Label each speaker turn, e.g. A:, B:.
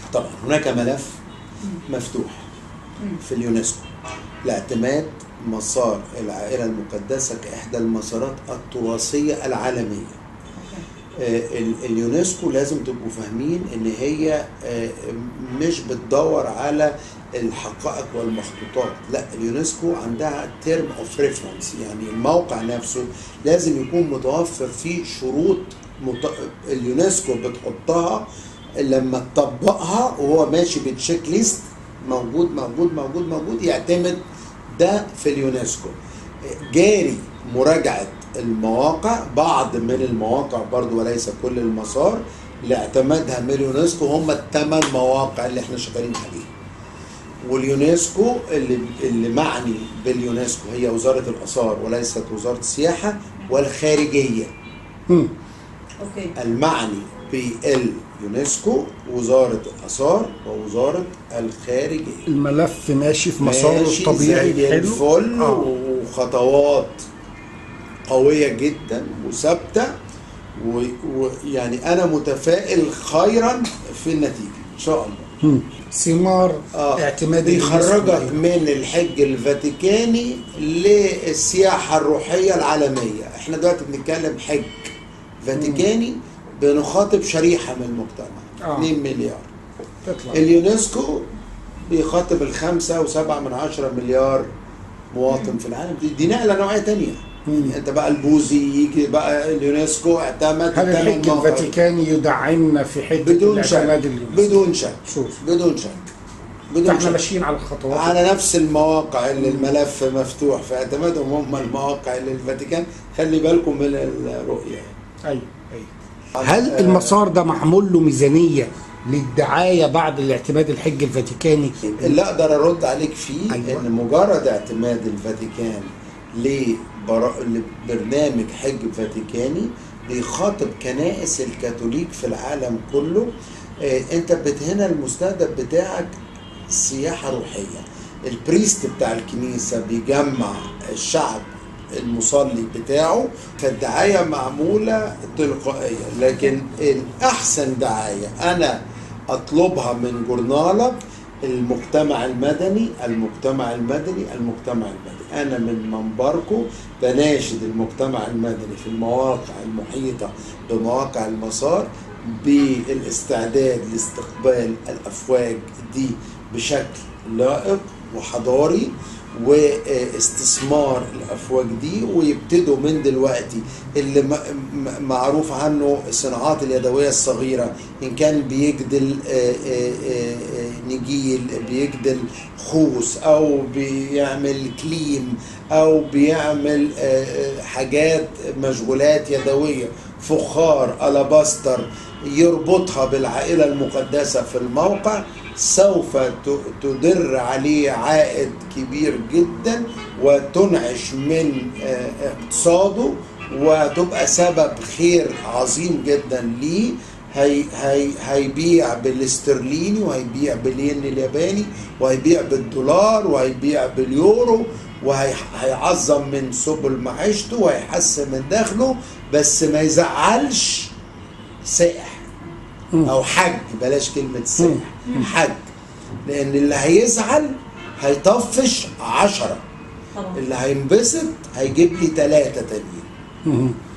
A: طبعا هناك ملف مفتوح في اليونسكو لاعتماد مسار العائلة المقدسة كإحدى المسارات التراثية العالمية آه، ال- اليونسكو لازم تبقوا فاهمين ان هي آه، مش بتدور على الحقائق والمخطوطات لا اليونسكو عندها تيرم اوف ريفرنس يعني الموقع نفسه لازم يكون متوفر فيه شروط مت... اليونسكو بتحطها لما تطبقها وهو ماشي بتشيك ليست موجود موجود موجود موجود يعتمد ده في اليونسكو جاري مراجعة المواقع بعض من المواقع برضو وليس كل المسار لاعتمادها من اليونسكو هم الثمان مواقع اللي احنا شغالين عليها واليونسكو اللي اللي معني باليونسكو هي وزارة الآثار وليست وزارة السياحة والخارجية
B: مم.
C: اوكي
A: المعني باليونسكو وزارة الآثار ووزارة الخارجية
B: الملف ماشي في مساره
A: ماشي
B: الطبيعي
A: زي
B: الحلو
A: الفل
B: آه.
A: وخطوات قوية جدا وثابتة ويعني أنا متفائل خيرا في النتيجة إن شاء الله
B: مم. ثمار
A: آه.
B: اعتماد
A: بيخرجك
B: اليونسكو.
A: من الحج الفاتيكاني للسياحة الروحية العالمية احنا دلوقتي بنتكلم حج فاتيكاني بنخاطب شريحة من المجتمع
B: آه.
A: 2 مليار
B: تطلع
A: اليونسكو بيخاطب الخمسة وسبعة من عشرة مليار مواطن في العالم دي, دي نقلة نوعية تانية
B: مم.
A: انت بقى البوذي يجي بقى اليونسكو اعتمد
B: هل
A: الثمان
B: الحج
A: مواقع.
B: الفاتيكاني يدعمنا في حته
A: بدون شك
B: الاعتماد اليونسكو
A: بدون شك
B: شوف
A: بدون شك بدون
B: احنا
A: شك
B: ماشيين على الخطوات
A: على نفس المواقع اللي الملف مفتوح في اعتمادهم هم المواقع اللي الفاتيكان خلي بالكم من الرؤية
B: ايوه ايوه هل المسار ده معمول له ميزانيه للدعايه بعد الاعتماد الحج الفاتيكاني
A: اللي اقدر ارد عليك فيه
B: أيوة.
A: ان مجرد اعتماد الفاتيكان لبرا... لبرنامج حج فاتيكاني بيخاطب كنائس الكاثوليك في العالم كله آه، انت بت هنا المستهدف بتاعك سياحه روحيه البريست بتاع الكنيسه بيجمع الشعب المصلي بتاعه فالدعايه معموله تلقائيه لكن الاحسن دعايه انا اطلبها من جورنالك المجتمع المدني المجتمع المدني المجتمع المدني انا من منبركم بناشد المجتمع المدني في المواقع المحيطه بمواقع المسار بالاستعداد لاستقبال الافواج دي بشكل لائق وحضاري واستثمار الافواج دي ويبتدوا من دلوقتي اللي م- م- معروف عنه الصناعات اليدويه الصغيره ان كان بيجدل آه، آه، آه، آه، نجيل بيجدل خوص او بيعمل كليم او بيعمل آه، آه، حاجات مشغولات يدويه فخار الاباستر يربطها بالعائله المقدسه في الموقع سوف ت- تدر عليه عائد كبير جدا وتنعش من آه، اقتصاده وتبقى سبب خير عظيم جدا ليه هي هي هيبيع بالاسترليني وهيبيع بالين الياباني وهيبيع بالدولار وهيبيع باليورو وهيعظم من سبل معيشته وهيحسن من دخله بس ما يزعلش سائح او حج بلاش كلمة سائح حج لان اللي هيزعل هيطفش عشرة
C: طبعا
A: اللي هينبسط هيجيب لي ثلاثة تانيين
B: مم.